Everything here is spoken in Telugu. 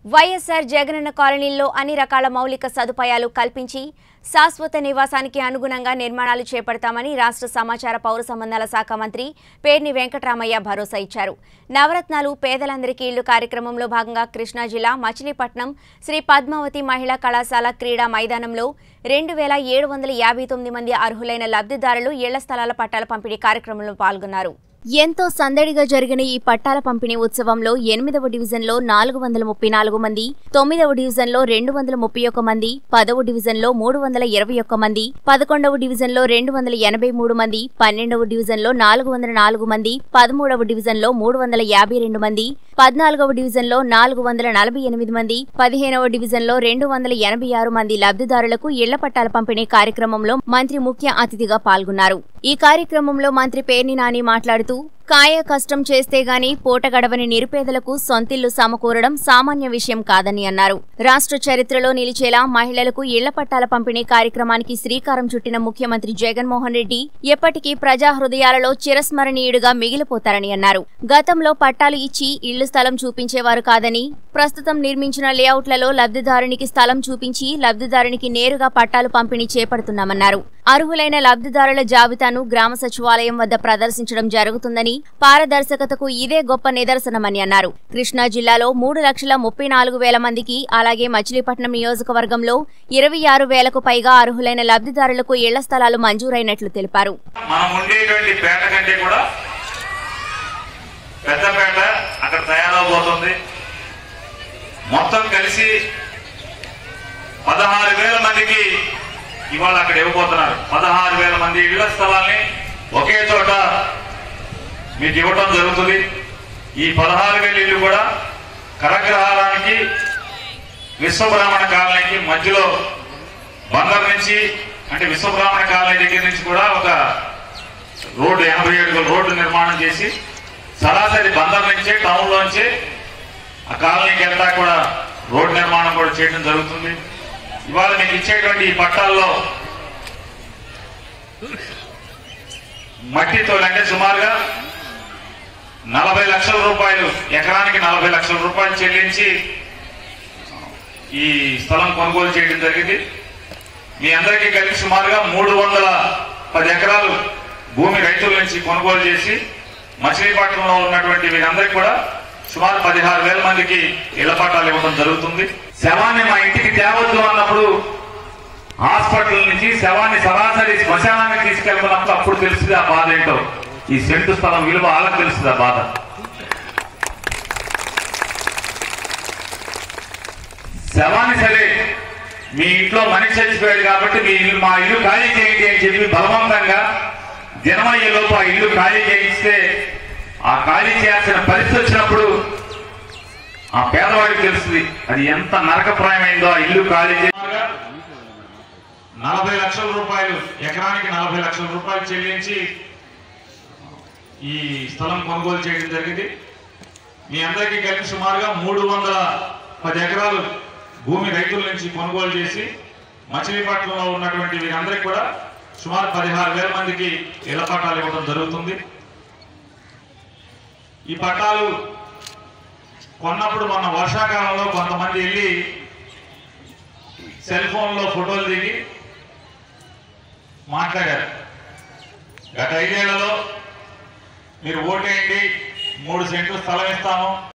వైఎస్ఆర్ జగనన్న కాలనీల్లో అన్ని రకాల మౌలిక సదుపాయాలు కల్పించి శాశ్వత నివాసానికి అనుగుణంగా నిర్మాణాలు చేపడతామని రాష్ట్ర సమాచార పౌర సంబంధాల శాఖ మంత్రి పేర్ని వెంకటరామయ్య భరోసా ఇచ్చారు నవరత్నాలు పేదలందరికీ ఇల్లు కార్యక్రమంలో భాగంగా కృష్ణా జిల్లా మచిలీపట్నం శ్రీ పద్మావతి మహిళా కళాశాల క్రీడా మైదానంలో రెండు వేల ఏడు వందల యాభై తొమ్మిది మంది అర్హులైన లబ్ధిదారులు ఇళ్ల స్థలాల పట్టాల పంపిణీ కార్యక్రమంలో పాల్గొన్నారు ఎంతో సందడిగా జరిగిన ఈ పట్టాల పంపిణీ ఉత్సవంలో ఎనిమిదవ డివిజన్లో నాలుగు వందల ముప్పై నాలుగు మంది తొమ్మిదవ డివిజన్లో రెండు వందల ముప్పై ఒక్క మంది పదవ డివిజన్లో మూడు వందల ఇరవై ఒక్క మంది పదకొండవ డివిజన్లో రెండు వందల ఎనభై మూడు మంది పన్నెండవ డివిజన్లో నాలుగు వందల నాలుగు మంది పదమూడవ డివిజన్లో మూడు వందల యాభై రెండు మంది పద్నాలుగవ డివిజన్లో నాలుగు వందల నలభై ఎనిమిది మంది పదిహేనవ డివిజన్లో రెండు వందల ఎనభై ఆరు మంది లబ్ధిదారులకు ఇళ్ల పట్టాల పంపిణీ కార్యక్రమంలో మంత్రి ముఖ్య అతిథిగా పాల్గొన్నారు ఈ కార్యక్రమంలో మంత్రి పేర్ని నాని మాట్లాడుతూ కాయ కష్టం చేస్తే గాని పూట గడవని నిరుపేదలకు సొంతిల్లు సమకూరడం సామాన్య విషయం కాదని అన్నారు రాష్ట్ర చరిత్రలో నిలిచేలా మహిళలకు ఇళ్ల పట్టాల పంపిణీ కార్యక్రమానికి శ్రీకారం చుట్టిన ముఖ్యమంత్రి జగన్మోహన్ రెడ్డి ఎప్పటికీ ప్రజా హృదయాలలో చిరస్మరణీయుడుగా మిగిలిపోతారని అన్నారు గతంలో పట్టాలు ఇచ్చి ఇళ్లు స్థలం చూపించేవారు కాదని ప్రస్తుతం నిర్మించిన లేఅవుట్లలో లబ్ధిదారునికి స్థలం చూపించి లబ్ధిదారునికి నేరుగా పట్టాలు పంపిణీ చేపడుతున్నామన్నారు అర్హులైన లబ్ధిదారుల జాబితాను గ్రామ సచివాలయం వద్ద ప్రదర్శించడం జరుగుతుందని పారదర్శకతకు ఇదే గొప్ప నిదర్శనమని అన్నారు కృష్ణా జిల్లాలో మూడు లక్షల ముప్పై నాలుగు వేల మందికి అలాగే మచిలీపట్నం నియోజకవర్గంలో ఇరవై ఆరు వేలకు పైగా అర్హులైన లబ్ధిదారులకు ఇళ్ల స్థలాలు మంజూరైనట్లు తెలిపారు మనం ఉండేటువంటి పేట కంటే కూడా పెద్ద పేట అక్కడ తయారవబోతుంది మొత్తం కలిసి పదహారు వేల మందికి ఇవాళ అక్కడ ఇవ్వబోతున్నారు పదహారు వేల మంది ఇళ్ల స్థలాల్ని ఒకే చోట మీకు ఇవ్వటం జరుగుతుంది ఈ పదహారు వేల ఇల్లు కూడా కరగ్రహారానికి విశ్వబ్రాహ్మణ కాలనీకి మధ్యలో బందర్ నుంచి అంటే విశ్వబ్రాహ్మణ కాలనీ దగ్గర నుంచి కూడా ఒక రోడ్డు ఎనభై ఏడుగుల రోడ్డు నిర్మాణం చేసి సరాసరి బందర్ నుంచే టౌన్ లోంచి ఆ కాలనీకి అంతా కూడా రోడ్డు నిర్మాణం కూడా చేయడం జరుగుతుంది ఇవాళ మీకు ఇచ్చేటువంటి ఈ పట్టాల్లో మట్టితో అంటే సుమారుగా నలభై లక్షల రూపాయలు ఎకరానికి నలభై లక్షల రూపాయలు చెల్లించి ఈ స్థలం కొనుగోలు చేయడం జరిగింది మీ అందరికీ కలిపి సుమారుగా మూడు వందల పది ఎకరాలు భూమి రైతుల నుంచి కొనుగోలు చేసి మచిలీపట్నంలో ఉన్నటువంటి వీరందరికీ కూడా సుమారు పదిహారు వేల మందికి ఇళ్ల పట్టాలు ఇవ్వడం జరుగుతుంది శవాన్ని మా ఇంటికి తేవద్దు అన్నప్పుడు హాస్పిటల్ నుంచి శవాన్ని సరాసరి శ్మశానానికి తీసుకెళ్ళినప్పుడు అప్పుడు తెలుస్తుంది ఆ బాధ ఏంటో ఈ సెంటు స్థలం విలువ వాళ్ళకి తెలుస్తుంది ఆ బాధ శవాన్ని సరే మీ ఇంట్లో మనిషి చచ్చిపోయాడు కాబట్టి మీ ఇల్లు మా ఇల్లు ఖాళీ చేయండి అని చెప్పి బలవంతంగా దినమయ్యే లోపు ఆ ఇల్లు ఖాళీ చేయిస్తే ఆ ఖాళీ చేయాల్సిన పరిస్థితి వచ్చినప్పుడు ఆ పేదవాడికి తెలుస్తుంది అది ఎంత నరకప్రాయమైందో ఆ ఇల్లు ఖాళీ చేయ నలభై లక్షల రూపాయలు ఎకరానికి నలభై లక్షల రూపాయలు చెల్లించి ఈ స్థలం కొనుగోలు చేయడం జరిగింది మీ అందరికీ కలిపి సుమారుగా మూడు వందల పది ఎకరాలు భూమి రైతుల నుంచి కొనుగోలు చేసి మచిలీపట్నంలో ఉన్నటువంటి వీరందరికీ కూడా సుమారు పదిహారు వేల మందికి ఇళ్ల పట్టాలు ఇవ్వడం జరుగుతుంది ఈ పట్టాలు కొన్నప్పుడు మన వర్షాకాలంలో కొంతమంది వెళ్ళి సెల్ ఫోన్లో ఫోటోలు దిగి మాట్లాడారు గత ఐదేళ్లలో మీరు ఓటేయండి మూడు సెంట్లు స్థలం ఇస్తాము